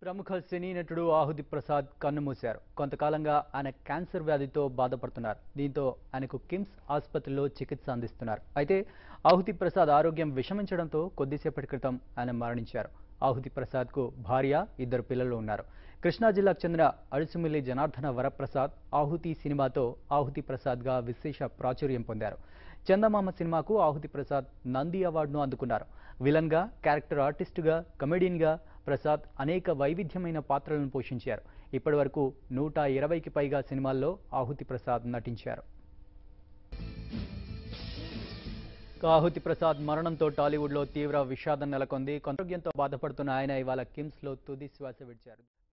ప్రముఖ సినీ నటుడు ఆహుతి ప్రసాద్ కన్నుమూశారు కొంతకాలంగా ఆయన క్యాన్సర్ వ్యాధితో బాధపడుతున్నారు దీంతో ఆయనకు కిమ్స్ ఆసుపత్రిలో చికిత్స అందిస్తున్నారు అయితే ఆహుతి ప్రసాద్ ఆరోగ్యం విషమించడంతో కొద్దిసేపటి క్రితం ఆయన మరణించారు ఆహుతి ప్రసాద్కు భార్య ఇద్దరు పిల్లలు ఉన్నారు కృష్ణా జిల్లాకు చెందిన అడుసుమిల్లి జనార్దన వరప్రసాద్ ఆహుతి సినిమాతో ఆహుతి ప్రసాద్గా విశేష ప్రాచుర్యం పొందారు చందమామ సినిమాకు ఆహుతి ప్రసాద్ నంది అవార్డును అందుకున్నారు విలన్గా క్యారెక్టర్ ఆర్టిస్టుగా కమెడియన్గా ప్రసాద్ అనేక వైవిధ్యమైన పాత్రలను పోషించారు ఇప్పటివరకు నూట ఇరవైకి పైగా సినిమాల్లో ఆహుతి ప్రసాద్ నటించారు ఆహుతి ప్రసాద్ మరణంతో టాలీవుడ్లో తీవ్ర విషాదం నెలకొంది అనారోగ్యంతో బాధపడుతున్న ఆయన ఇవాళ కిమ్స్లో తుది శ్వాస విడిచారు